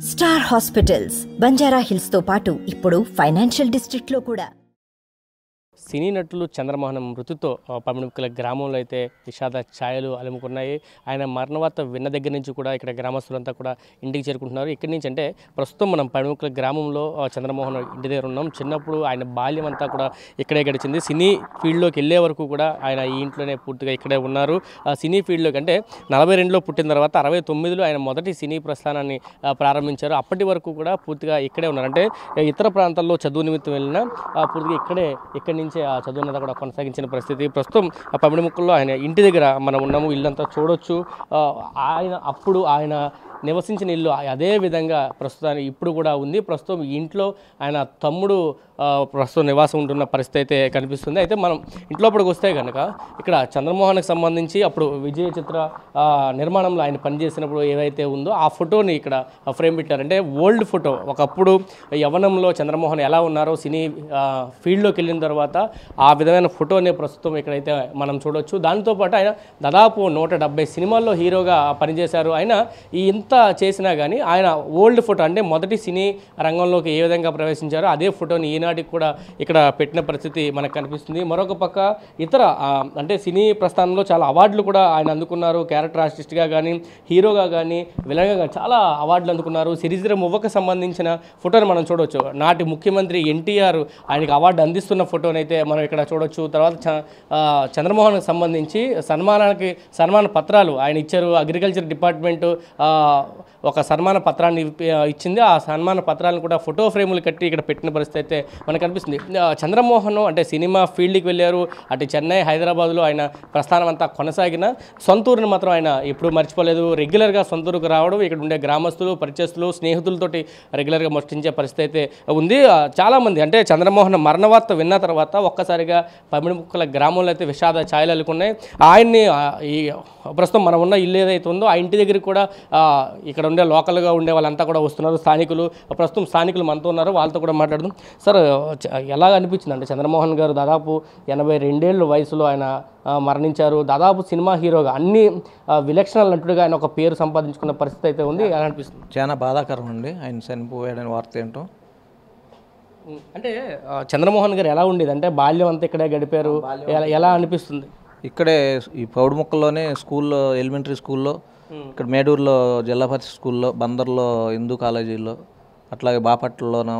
Star hospitals Banjara hills తో పాటు ఇప్పుడు ఫైనాన్షియల్ డిస్ట్రిక్ట్ లో కూడా సినీ నటులు చంద్రమోహన్ మృతితో ఆ, పమిడిముక్కల గ్రామంలో అయితే విషాద ఛాయలు అలుముకున్నాయి ఆయన మరణ వార్త విన్న దగ్గర నుంచి కూడా ఇక్కడ గ్రామస్తులంతా కూడా ఇంటికి చేరుకుంటున్నారు ఇక్కడి నుంచి అంటే ప్రస్తుతం మనం పమిడిముక్కల గ్రామంలో ఆ, చంద్రమోహన్ ఇంటి దగ్గర ఉన్నాం చిన్నప్పుడు ఆయన బాల్యం అంతా కూడా ఇక్కడే గడిచింది సినీ ఫీల్డ్లోకి వెళ్ళే వరకు కూడా ఆయన ఈ ఇంట్లోనే పూర్తిగా ఇక్కడే ఉన్నారు ఆ సినీ ఫీల్డ్లోకి అంటే నలభై రెండులో పుట్టిన తర్వాత అరవై తొమ్మిదిలో ఆయన మొదటి సినీ ప్రస్థానాన్ని ఆ, ప్రారంభించారు అప్పటి వరకు కూడా పూర్తిగా ఇక్కడే ఉన్నారు అంటే ఇతర ప్రాంతాల్లో చదువు నిమిత్తం వెళ్ళినా ఆ, పూర్తిగా ఇక్కడే ఇక్కడి నుంచే ఆ చదువు అంతా కూడా కొనసాగించిన పరిస్థితి ప్రస్తుతం ఆ పమిడి ముక్కల్లో ఆయన ఇంటి దగ్గర మనం ఉన్నాము ఇల్లంతా చూడొచ్చు ఆ, ఆయన అప్పుడు ఆయన నివసించిన ఇల్లు అదే విధంగా ప్రస్తుతానికి ఇప్పుడు కూడా ఉంది ప్రస్తుతం ఈ ఇంట్లో ఆయన తమ్ముడు ఆ, ప్రస్తుతం నివాసం ఉంటున్న పరిస్థితి అయితే కనిపిస్తుంది అయితే మనం ఇంట్లోపడికి వస్తే కనుక ఇక్కడ చంద్రమోహన్కి సంబంధించి అప్పుడు విజయ చిత్ర ఆ, నిర్మాణంలో ఆయన పనిచేసినప్పుడు ఏవైతే ఉందో ఆ ఫోటోని ఇక్కడ ఫ్రేమ్ పెట్టారు అంటే ఓల్డ్ ఫోటో ఒకప్పుడు యవనంలో చంద్రమోహన్ ఎలా ఉన్నారో సినీ ఆ, ఫీల్డ్లోకి వెళ్ళిన తర్వాత ఆ విధమైన ఫోటోని ప్రస్తుతం ఇక్కడైతే మనం చూడొచ్చు దాంతోపాటు ఆయన దాదాపు నూట డెబ్బై సినిమాల్లో హీరోగా పనిచేశారు ఆయన ఈ ఇంత చేసినా కానీ ఆయన ఓల్డ్ ఫోటో అంటే మొదటి సినీ రంగంలోకి ఏ విధంగా ప్రవేశించారో అదే ఫోటోని ఈనాటికి కూడా ఇక్కడ పెట్టిన పరిస్థితి మనకు కనిపిస్తుంది మరొక పక్క ఇతర ఆ, అంటే సినీ ప్రస్థానంలో చాలా అవార్డులు కూడా ఆయన అందుకున్నారు క్యారెక్టర్ ఆర్టిస్ట్గా కానీ హీరోగా కానీ విలన్గా కానీ చాలా అవార్డులు అందుకున్నారు సిరిసిర మువ్వకు సంబంధించిన ఫోటోని మనం చూడవచ్చు నాటి ముఖ్యమంత్రి ఎన్టీఆర్ ఆయనకి అవార్డు అందిస్తున్న ఫోటోని అయితే మనం ఇక్కడ చూడొచ్చు తర్వాత చ- ఆ, చంద్రమోహన్కి సంబంధించి సన్మానానికి సన్మాన పత్రాలు ఆయన ఇచ్చారు అగ్రికల్చర్ డిపార్ట్మెంట్ ఆ, ఒక సన్మాన పత్రాన్ని ఇప్పి- ఇచ్చింది ఆ సన్మాన పత్రాలను కూడా ఫోటో ఫ్రేములు కట్టి ఇక్కడ పెట్టిన పరిస్థితి అయితే మనకు కనిపిస్తుంది ఆ, చంద్రమోహన్ అంటే సినిమా ఫీల్డ్కి వెళ్ళారు అటు చెన్నై హైదరాబాద్లో ఆయన ప్రస్థానం అంతా కొనసాగిన సొంతూరుని మాత్రం ఆయన ఎప్పుడూ మర్చిపోలేదు రెగ్యులర్గా సొంతూరుకు రావడం ఇక్కడ ఉండే గ్రామస్తులు పరిచయస్తులు స్నేహితులతోటి రెగ్యులర్గా ముష్టించే పరిస్థితి అయితే ఉంది ఆ, చాలామంది అంటే చంద్రమోహన్ మరణ వార్త విన్న తర్వాత ఒక్కసారిగా పమిడి ముక్కల గ్రామంలో అయితే విషాద ఛాయలు అల్లుకున్నాయి ఆయన్ని ఆ, ఈ ప్రస్తుతం మనం ఉన్న ఇల్లు ఏదైతే ఉందో ఆ ఇంటి దగ్గరికి కూడా ఆ, ఇక్కడ ఉండే లోకల్గా ఉండే వాళ్ళంతా కూడా వస్తున్నారు స్థానికులు ప్రస్తుతం స్థానికులు మనతో ఉన్నారు వాళ్ళతో కూడా మాట్లాడదాం సార్ చ- ఎలా అనిపించింది అంటే చంద్రమోహన్ గారు దాదాపు ఎనభై రెండేళ్ళు వయసులో ఆయన ఆ, మరణించారు దాదాపు సినిమా హీరోగా అన్ని ఆ, విలక్షణ నటుడిగా ఆయన ఒక పేరు సంపాదించుకున్న పరిస్థితి అయితే ఉంది ఎలా అనిపిస్తుంది చాలా బాధాకరం అండి ఆయన చనిపోయాడని వార్త ఏంటో ఉం, అంటే ఆ, చంద్రమోహన్ గారు ఎలా ఉండేది అంటే బాల్యం అంతా ఇక్కడే గడిపారు ఎలా- ఎలా అనిపిస్తుంది ఇక్కడే ఈ పౌడు ముక్కల్లోనే స్కూల్లో ఎలిమెంటరీ స్కూల్లో ఇక్కడ మేడూరులో జిల్లా పరిషత్ స్కూల్లో బందర్లో హిందూ కాలేజీలో అట్లాగే బాపట్లలోనూ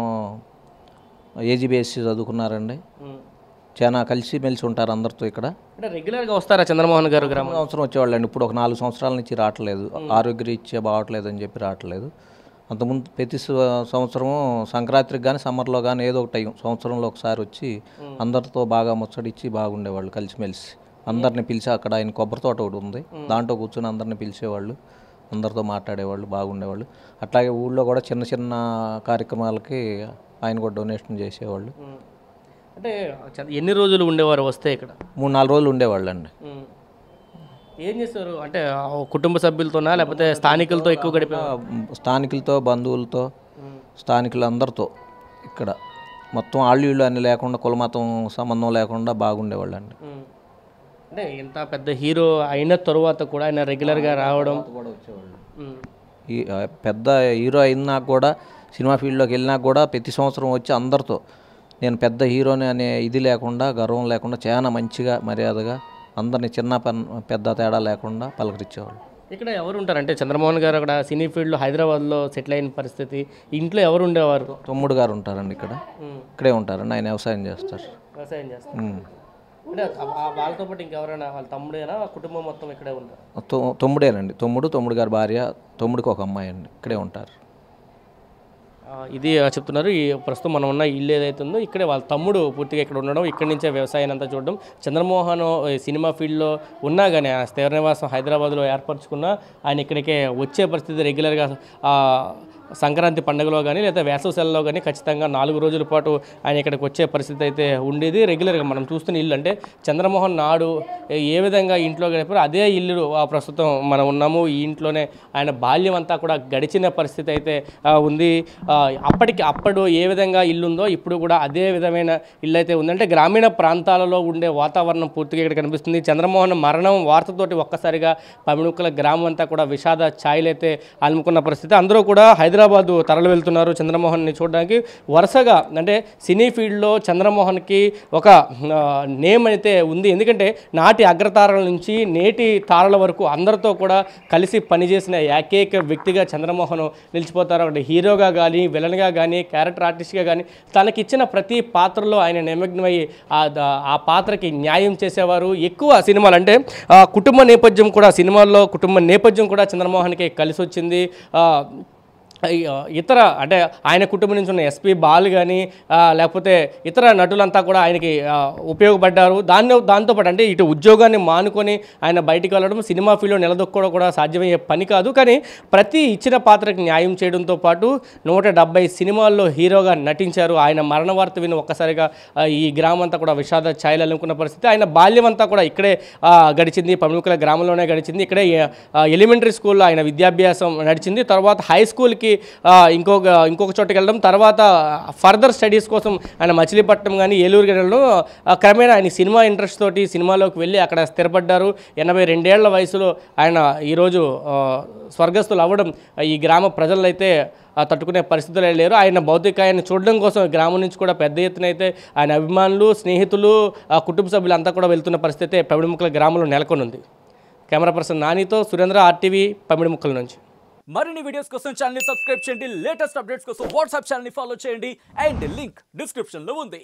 ఏజీబీఎస్సీ చదువుకున్నారండి ఉం. చాలా కలిసి మెలిసి ఉంటారు అందరితో ఇక్కడ అంటే రెగ్యులర్గా వస్తారా చంద్రమోహన్ గారు గ్రామం సంవత్సరం వచ్చేవాళ్ళండి ఇప్పుడు ఒక నాలుగు సంవత్సరాల నుంచి రావట్లేదు ఆరోగ్యరీత్యా బాగట్లేదు అని చెప్పి రావట్లేదు అంతకుముందు ప్రతి సంవ- సంవత్సరము సంక్రాంతికి కానీ సమ్మర్లో కానీ ఏదో ఒక టైం సంవత్సరంలో ఒకసారి వచ్చి అందరితో బాగా ముచ్చడిచ్చి బాగుండేవాళ్ళు కలిసిమెలిసి అందరిని పిలిచి అక్కడ ఆయన కొబ్బరి తోట ఒకటి ఉంది దాంట్లో కూర్చొని అందరిని పిలిచేవాళ్ళు అందరితో మాట్లాడేవాళ్ళు బాగుండేవాళ్ళు అట్లాగే ఊళ్ళో కూడా చిన్న చిన్న కార్యక్రమాలకి ఆయన కూడా డొనేషన్ చేసేవాళ్ళు ఉం. అంటే చ- ఎన్ని రోజులు ఉండేవారు వస్తే ఇక్కడ మూడు నాలుగు రోజులు ఉండేవాళ్ళండి ఉం. ఏం చేస్తారు అంటే ఆ కుటుంబ సభ్యులతోనా లేకపోతే స్థానికులతో ఎక్కువ గడిపే స్థానికులతో బంధువులతో స్థానికులందరితో ఇక్కడ మొత్తం ఆళ్ళు ఇళ్ళు అని లేకుండా కులమతం సంబంధం లేకుండా బాగుండేవాళ్ళండి ఉం. అంటే ఇంత పెద్ద హీరో అయిన తరువాత కూడా ఆయన రెగ్యులర్గా రావడం ఉం. ఈ ఆ, పెద్ద హీరో అయినా కూడా సినిమా ఫీల్డ్లోకి వెళ్ళినా కూడా ప్రతి సంవత్సరం వచ్చి అందరితో నేను పెద్ద హీరోని అనే ఇది లేకుండా గర్వం లేకుండా చాలా మంచిగా మర్యాదగా అందరిని చిన్న పెన్- పెద్ద తేడా లేకుండా పలకరించేవాళ్ళు ఇక్కడ ఎవరు ఉంటారు అంటే చంద్రమోహన్ గారు అక్కడ సినీ ఫీల్డ్లో హైదరాబాద్లో సెటిల్ అయిన పరిస్థితి ఇంట్లో ఎవరు ఉండేవారు తమ్ముడు గారు ఉంటారండి ఇక్కడ ఉం. ఇక్కడే ఉంటారండి ఆయన వ్యవసాయం చేస్తారు వ్యవసాయం చేస్తారు ఉమ్. అంటే ఆ- ఆ వాళ్ళతో పాటు ఇంకెవరైనా వాళ్ళ తమ్ముడేనా ఆ కుటుంబం మొత్తం ఇక్కడే ఉంటారు తొ- తమ్ముడేనండి తమ్ముడు తమ్ముడు గారి భార్య తమ్ముడికి ఒక అమ్మాయి అండి ఇక్కడే ఉంటారు ఆ, ఇది ఆ, చెప్తున్నారు ఈ ప్రస్తుతం మనం ఉన్న ఇల్లు ఏదైతే ఉందో ఇక్కడే వాళ్ళ తమ్ముడు పూర్తిగా ఇక్కడ ఉండడం ఇక్కడి నుంచే వ్యవసాయాన్ని అంతా చూడడం చంద్రమోహన్ ఈ సినిమా ఫీల్డ్లో ఉన్నా కానీ ఆ స్థిర నివాసం హైదరాబాద్లో ఏర్పరచుకున్న ఆయన ఇక్కడికే వచ్చే పరిస్థితి రెగ్యులర్గా ఆ, సంక్రాంతి పండుగలో కానీ లేదా వేసవి సెలలో కానీ ఖచ్చితంగా నాలుగు రోజుల పాటు ఆయన ఇక్కడికి వచ్చే పరిస్థితి అయితే ఉండేది రెగ్యులర్గా మనం చూస్తున్న ఇల్లు అంటే చంద్రమోహన్ నాడు ఏ విధంగా ఇంట్లో గడిపారో అదే ఇల్లు ఆ ప్రస్తుతం మనం ఉన్నాము ఈ ఇంట్లోనే ఆయన బాల్యం అంతా కూడా గడిచిన పరిస్థితి అయితే ఆ, ఉంది ఆ, అప్పటికి అప్పుడు ఏ విధంగా ఇల్లు ఉందో ఇప్పుడు కూడా అదే విధమైన ఇల్లు అయితే ఉంది అంటే గ్రామీణ ప్రాంతాలలో ఉండే వాతావరణం పూర్తిగా ఇక్కడ కనిపిస్తుంది చంద్రమోహన్ మరణం వార్తతోటి ఒక్కసారిగా పమిణుక్కల గ్రామం అంతా కూడా విషాద ఛాయలు అయితే అలుముకున్న పరిస్థితి అందరూ కూడా హైదరాబాద్ హైదరాబాద్ తరలి వెళ్తున్నారు చంద్రమోహన్ని చూడడానికి వరుసగా అంటే సినీ ఫీల్డ్లో చంద్రమోహన్కి ఒక ఆ, నేమ్ అయితే ఉంది ఎందుకంటే నాటి అగ్రతారల నుంచి నేటి తారల వరకు అందరితో కూడా కలిసి పనిచేసిన ఏకైక వ్యక్తిగా చంద్రమోహన్ నిలిచిపోతారు ఒకటి హీరోగా కానీ విలన్గా కానీ క్యారెక్టర్ ఆర్టిస్ట్గా కానీ తనకిచ్చిన ప్రతి పాత్రలో ఆయన నిమగ్నమయ్యి ఆ ద- ఆ పాత్రకి న్యాయం చేసేవారు ఎక్కువ సినిమాలు అంటే ఆ, కుటుంబ నేపథ్యం కూడా సినిమాల్లో కుటుంబ నేపథ్యం కూడా చంద్రమోహన్కి కలిసి వచ్చింది ఆ, ఈ, ఆ, ఇతర అంటే ఆయన కుటుంబం నుంచి ఉన్న ఎస్పీ బాల్ కానీ లేకపోతే ఇతర నటులంతా కూడా ఆయనకి ఆ, ఉపయోగపడ్డారు దాన్ని దాంతోపాటు అంటే ఇటు ఉద్యోగాన్ని మానుకొని ఆయన బయటికి వెళ్ళడం సినిమా ఫీల్డ్లో నిలదొక్కడం కూడా సాధ్యమయ్యే పని కాదు కానీ ప్రతి ఇచ్చిన పాత్రకి న్యాయం చేయడంతో పాటు నూట డెబ్బై సినిమాల్లో హీరోగా నటించారు ఆయన మరణ వార్త విని ఒక్కసారిగా ఆ, ఈ గ్రామం అంతా కూడా విషాద ఛాయలు అనుకున్న పరిస్థితి ఆయన బాల్యం అంతా కూడా ఇక్కడే ఆ, గడిచింది పమినుకల గ్రామంలోనే గడిచింది ఇక్కడే ఆ, ఎలిమెంటరీ స్కూల్లో ఆయన విద్యాభ్యాసం నడిచింది తర్వాత హై స్కూల్కి ఆ, ఇంకొక ఇంకొక చోటుకి వెళ్ళడం తర్వాత ఫర్దర్ స్టడీస్ కోసం ఆయన మచిలీపట్నం కానీ ఏలూరు కానీ వెళ్ళడం ఆ, క్రమేణా ఆయన సినిమా ఇంట్రెస్ట్ తోటి సినిమాలోకి వెళ్ళి అక్కడ స్థిరపడ్డారు ఎనభై రెండేళ్ల వయసులో ఆయన ఈరోజు ఆ, స్వర్గస్థులు అవ్వడం ఈ గ్రామ ప్రజలైతే ఆ, తట్టుకునే పరిస్థితులు లేరు ఆయన భౌతికాయాన్ని చూడడం కోసం గ్రామం నుంచి కూడా పెద్ద ఎత్తున అయితే ఆయన అభిమానులు స్నేహితులు ఆ, కుటుంబ సభ్యులు అంతా కూడా వెళ్తున్న పరిస్థితి పమిడిముక్కల గ్రామంలో నెలకొని ఉంది కెమెరా పర్సన్ నానితో సురేంద్ర ఆర్టీవీ పమిడిముక్కల నుంచి మరిన్ని వీడియోస్ కోసం ఛానల్ ని సబ్స్క్రైబ్ చేయండి లేటెస్ట్ అప్డేట్స్ కోసం వాట్సాప్ ఛానల్ ని ఫాలో చేయండి అండ్ లింక్ డిస్క్రిప్షన్ లో ఉంది